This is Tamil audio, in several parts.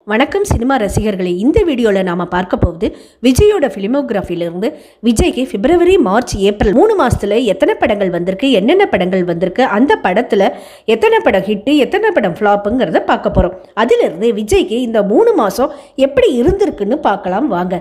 வணக்கம் சினிமா ரசிகர்களே இந்த வீடியோவில் நாம் பார்க்க போகுது விஜயோட ஃபிலிமோகிராஃபிலிருந்து விஜய்க்கு பிப்ரவரி மார்ச் ஏப்ரல் மூணு மாசத்துல எத்தனை படங்கள் வந்திருக்கு என்னென்ன படங்கள் வந்திருக்கு அந்த படத்தில் எத்தனை படம் ஹிட்டு எத்தனை படம் ஃப்ளாப்புங்கிறத பார்க்க போகிறோம் அதிலிருந்து விஜய்க்கு இந்த மூணு மாதம் எப்படி இருந்திருக்குன்னு பார்க்கலாம் வாங்க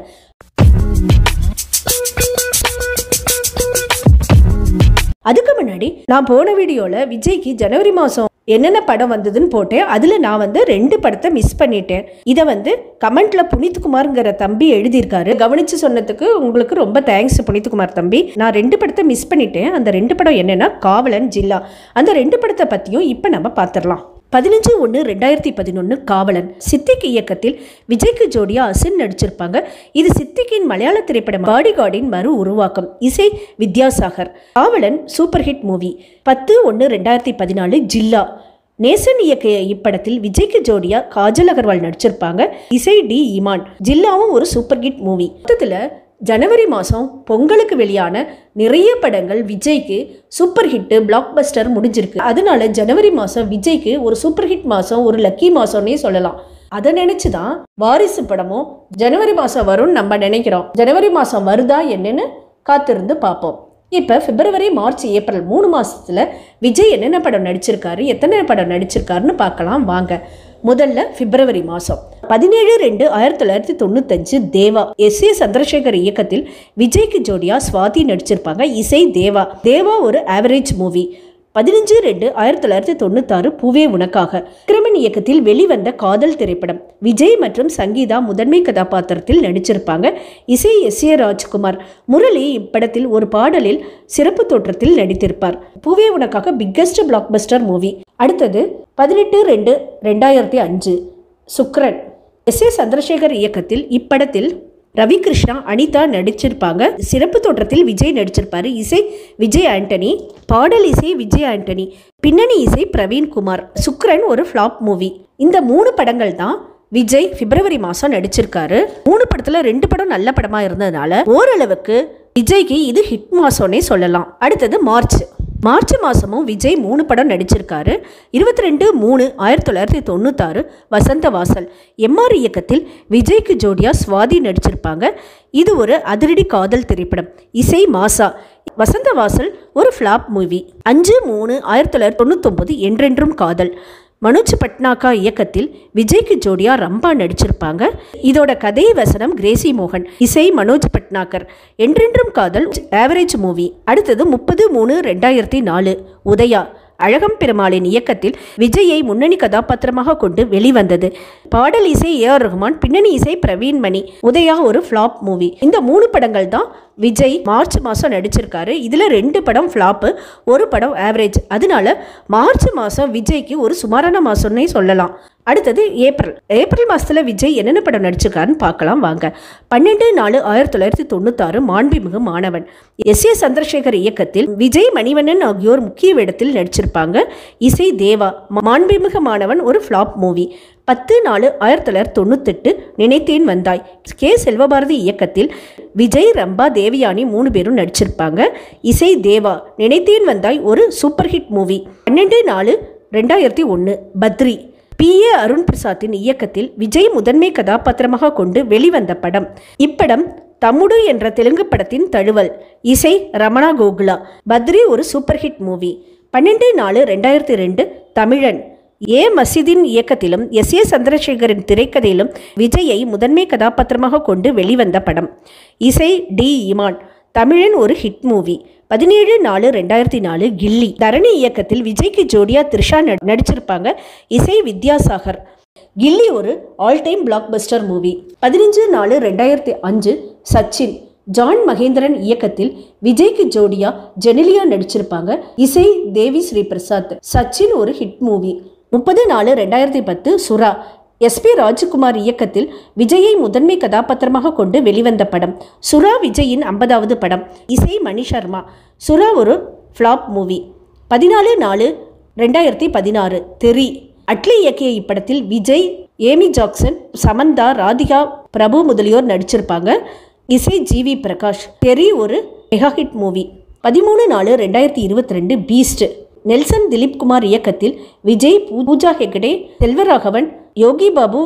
அதுக்கு முன்னாடி நான் போன வீடியோவில் விஜய்க்கு ஜனவரி மாதம் என்னென்ன படம் வந்ததுன்னு போட்டேன் அதில் நான் வந்து ரெண்டு படத்தை மிஸ் பண்ணிட்டேன் இதை வந்து கமெண்ட்ல புனித்குமார்ங்கிற தம்பி எழுதியிருக்காரு கவனிச்சு சொன்னதுக்கு உங்களுக்கு ரொம்ப தேங்க்ஸ் புனித்குமார் தம்பி நான் ரெண்டு படத்தை மிஸ் பண்ணிட்டேன் அந்த ரெண்டு படம் என்னன்னா காவலன் ஜில்லா அந்த ரெண்டு படத்தை பற்றியும் இப்போ நம்ம பார்த்துடலாம் பதினஞ்சு ஒன்று ரெண்டாயிரத்தி பதினொன்று காவலன் சித்திக் இயக்கத்தில் விஜய்க்கு ஜோடியா அசின் நடிச்சிருப்பாங்க இது சித்திக்கின் மலையாள திரைப்படம் பாடிகார்டின் மறு உருவாக்கம் இசை வித்யாசாகர் காவலன் சூப்பர் ஹிட் மூவி பத்து ஒன்று ரெண்டாயிரத்தி பதினாலு ஜில்லா நேசன் இயக்கிய இப்படத்தில் விஜய்க்கு ஜோடியா காஜல் அகர்வால் நடிச்சிருப்பாங்க இசை டி இமான் ஜில்லாவும் ஒரு சூப்பர் ஹிட் மூவி மொத்தத்தில் ஜனவரி மாதம் பொங்கலுக்கு வெளியான நிறைய படங்கள் விஜய்க்கு சூப்பர் ஹிட்டு பிளாக் பஸ்டர் முடிஞ்சிருக்கு அதனால ஜனவரி மாதம் விஜய்க்கு ஒரு சூப்பர் ஹிட் மாதம் ஒரு லக்கி மாதம்னே சொல்லலாம் அதை நினச்சி தான் வாரிசு படமும் ஜனவரி மாதம் வரும்னு நம்ம நினைக்கிறோம் ஜனவரி மாதம் வருதா என்னன்னு காத்திருந்து பார்ப்போம் இப்போ பிப்ரவரி மார்ச் ஏப்ரல் மூணு மாதத்தில் விஜய் என்னென்ன படம் நடிச்சிருக்காரு எத்தனை படம் நடிச்சிருக்காருன்னு பார்க்கலாம் வாங்க முதல்ல பிப்ரவரி மாதம் பதினேழு ரெண்டு ஆயிரத்தி தொள்ளாயிரத்தி தொண்ணூத்தஞ்சு தேவா எஸ் ஏ சந்திரசேகர் இயக்கத்தில் விஜய்க்கு ஜோடியா சுவாதி நடிச்சிருப்பாங்க இசை தேவா தேவா ஒரு ஆவரேஜ் மூவி பதினஞ்சு ரெண்டு ஆயிரத்தி தொள்ளாயிரத்தி தொண்ணூத்தாறு பூவே உனக்காக விக்ரமன் இயக்கத்தில் வெளிவந்த காதல் திரைப்படம் விஜய் மற்றும் சங்கீதா முதன்மை கதாபாத்திரத்தில் நடிச்சிருப்பாங்க இசை எஸ் ஏ ராஜ்குமார் முரளி இப்படத்தில் ஒரு பாடலில் சிறப்பு தோற்றத்தில் நடித்திருப்பார் பூவே உனக்காக பிக்கஸ்ட் பிளாக் பஸ்டர் மூவி அடுத்தது பதினெட்டு ரெண்டு ரெண்டாயிரத்தி அஞ்சு சுக்ரன் எஸ் ஏ சந்திரசேகர் இயக்கத்தில் இப்படத்தில் ரவி கிருஷ்ணா அனிதா நடிச்சிருப்பாங்க சிறப்பு தோற்றத்தில் விஜய் நடிச்சிருப்பாரு இசை விஜய் ஆண்டனி பாடல் இசை விஜய் ஆண்டனி பின்னணி இசை பிரவீன் குமார் சுக்ரன் ஒரு ஃப்ளாப் மூவி இந்த மூணு படங்கள் தான் விஜய் பிப்ரவரி மாதம் நடிச்சிருக்காரு மூணு படத்தில் ரெண்டு படம் நல்ல படமாக இருந்ததுனால ஓரளவுக்கு விஜய்க்கு இது ஹிட் மாதம்னே சொல்லலாம் அடுத்தது மார்ச் மார்ச் மாதமும் விஜய் மூணு படம் நடிச்சிருக்காரு இருபத்தி ரெண்டு மூணு ஆயிரத்தி தொள்ளாயிரத்தி தொண்ணூத்தாறு வசந்த வாசல் எம்ஆர் இயக்கத்தில் விஜய்க்கு ஜோடியா சுவாதி நடிச்சிருப்பாங்க இது ஒரு அதிரடி காதல் திரைப்படம் இசை மாசா வசந்த வாசல் ஒரு ஃப்ளாப் மூவி அஞ்சு மூணு ஆயிரத்தி தொள்ளாயிரத்தி தொண்ணூத்தொம்பது என்றென்றும் காதல் மனோஜ் பட்னாகா இயக்கத்தில் விஜய்க்கு ஜோடியா ரம்பா நடிச்சிருப்பாங்க இதோட கதை வசனம் கிரேசி மோகன் இசை மனோஜ் பட்னாகர் என்றென்றும் காதல் ஆவரேஜ் மூவி அடுத்தது முப்பது மூணு ரெண்டாயிரத்தி நாலு உதயா அழகம் பெருமாளின் இயக்கத்தில் விஜயை முன்னணி கதாபாத்திரமாக கொண்டு வெளிவந்தது பாடல் இசை ஏ ஆர் ரஹ்மான் பின்னணி இசை பிரவீன் மணி உதயா ஒரு ஃப்ளாப் மூவி இந்த மூணு படங்கள் தான் விஜய் மார்ச் மாதம் நடிச்சிருக்காரு இதில் ரெண்டு படம் ஃப்ளாப்பு ஒரு படம் ஆவரேஜ் அதனால மார்ச் மாதம் விஜய்க்கு ஒரு சுமாரான மாதம்னே சொல்லலாம் அடுத்தது ஏப்ரல் ஏப்ரல் மாதத்தில் விஜய் என்னென்ன படம் நடிச்சிருக்காருன்னு பார்க்கலாம் வாங்க பன்னெண்டு நாலு ஆயிரத்தி தொள்ளாயிரத்தி தொண்ணூத்தாறு மாண்புமிகு மாணவன் எஸ் ஏ சந்திரசேகர் இயக்கத்தில் விஜய் மணிவண்ணன் ஆகியோர் முக்கிய வேடத்தில் நடிச்சிருப்பாங்க இசை தேவா மாண்புமிகு மாணவன் ஒரு ஃப்ளாப் மூவி பத்து நாலு ஆயிரத்தி தொள்ளாயிரத்தி தொண்ணூத்தெட்டு நினைத்தேன் வந்தாய் கே செல்வபாரதி இயக்கத்தில் விஜய் ரம்பா தேவயானி மூணு பேரும் நடிச்சிருப்பாங்க இசை தேவா நினைத்தேன் வந்தாய் ஒரு சூப்பர் ஹிட் மூவி பன்னெண்டு நாலு ரெண்டாயிரத்தி ஒன்று பத்ரி பி ஏ அருண் பிரசாத்தின் இயக்கத்தில் விஜய் முதன்மை கதாபாத்திரமாக கொண்டு வெளிவந்த படம் இப்படம் தம்முடு என்ற தெலுங்கு படத்தின் தழுவல் இசை ரமணா கோகுலா பத்ரி ஒரு சூப்பர் ஹிட் மூவி பன்னெண்டு நாலு ரெண்டாயிரத்தி ரெண்டு தமிழன் ஏ மசீதின் இயக்கத்திலும் எஸ் ஏ சந்திரசேகரின் திரைக்கதையிலும் விஜயை முதன்மை கதாபாத்திரமாக கொண்டு வெளிவந்த படம் இசை டி இமான் தமிழன் ஒரு ஹிட் மூவி பதினேழு நாலு ரெண்டாயிரத்தி நாலு கில்லி தரணி இயக்கத்தில் விஜய்க்கு ஜோடியா த்ரிஷா நடிச்சிருப்பாங்க இசை வித்யாசாகர் கில்லி ஒரு all time blockbuster movie பதினஞ்சு நாலு ரெண்டாயிரத்தி அஞ்சு சச்சின் ஜான் மகேந்திரன் இயக்கத்தில் விஜய்க்கு ஜோடியா ஜெனிலியா நடிச்சிருப்பாங்க இசை தேவி ஸ்ரீ பிரசாத் சச்சின் ஒரு ஹிட் மூவி முப்பது நாலு ரெண்டாயிரத்தி பத்து சுரா எஸ்பி ராஜ்குமார் இயக்கத்தில் விஜயை முதன்மை கதாபாத்திரமாக கொண்டு வெளிவந்த படம் சுரா விஜயின் ஐம்பதாவது படம் இசை மணி சர்மா சுரா ஒரு ஃப்ளாப் மூவி பதினாலு நாலு ரெண்டாயிரத்தி பதினாறு தெரி அட்லி இயக்கிய இப்படத்தில் விஜய் ஏமி ஜாக்சன் சமந்தா ராதிகா பிரபு முதலியோர் நடிச்சிருப்பாங்க இசை ஜிவி பிரகாஷ் தெரி ஒரு மெகா ஹிட் மூவி பதிமூணு நாலு ரெண்டாயிரத்தி இருபத்தி ரெண்டு பீஸ்ட் நெல்சன் திலீப் குமார் இயக்கத்தில் விஜய் பூஜா ஹெகடே செல்வராகவன் யோகி பாபு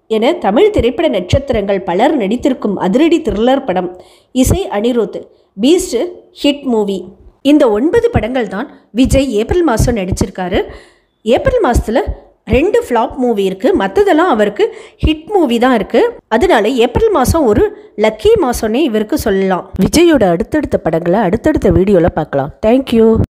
என தமிழ் திரைப்பட நட்சத்திரங்கள் பலர் நடித்திருக்கும் அதிரடி த்ரில்லர் படம் இசை அனிருத் பீஸ்ட் ஹிட் மூவி இந்த ஒன்பது படங்கள் தான் விஜய் ஏப்ரல் மாதம் நடிச்சிருக்காரு ஏப்ரல் மாதத்தில் ரெண்டு ஃப்ளாப் மூவி இருக்குது மற்றதெல்லாம் அவருக்கு ஹிட் மூவி தான் இருக்குது அதனால ஏப்ரல் மாதம் ஒரு லக்கி மாதம்னே இவருக்கு சொல்லலாம் விஜயோட அடுத்தடுத்த படங்களை அடுத்தடுத்த வீடியோவில் பார்க்கலாம் தேங்க்யூ